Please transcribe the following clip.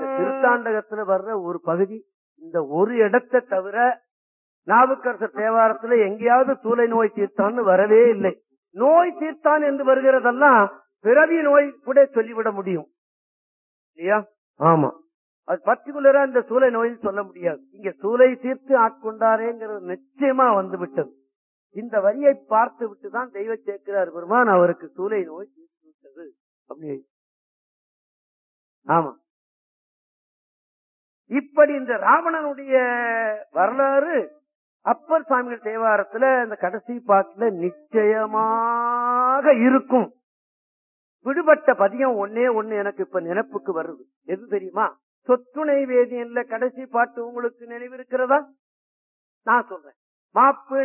இந்த திருத்தாண்டகத்துல வர்ற ஒரு பகுதி இந்த ஒரு இடத்தை தவிர நாவுக்கரசர் தேவாரத்துல எங்கேயாவது சூளை நோய் தீர்த்தான்னு வரவே இல்லை நோய் தீர்த்தான் என்று வருகிறதெல்லாம் பிறவி நோய் கூட சொல்லிவிட முடியும் இல்லையா ஆமா அது பர்டிகுலரா இந்த சூளை நோய் சொல்ல முடியாது இங்க சூளை தீர்த்து ஆட்கொண்டாரேங்கிறது நிச்சயமா வந்து விட்டது இந்த வரியை பார்த்து விட்டுதான் தெய்வ சேர்க்கிறார் பெருமான் அவருக்கு சூளை நோய் தீர்த்து விட்டது அப்படி ஆமா இப்படி இந்த ராவணனுடைய வரலாறு அப்பர் சுவாமிகள் தேவாரத்துல இந்த கடைசி பாட்டுல நிச்சயமாக இருக்கும் விடுபட்ட பதியம் ஒன்னே ஒண்ணு எனக்கு இப்ப நினைப்புக்கு வருது எது தெரியுமா சொத்துணை வேதியன்ல கடைசி பாட்டு உங்களுக்கு நினைவிருக்கிறதா நான் சொல்றேன் மாப்பு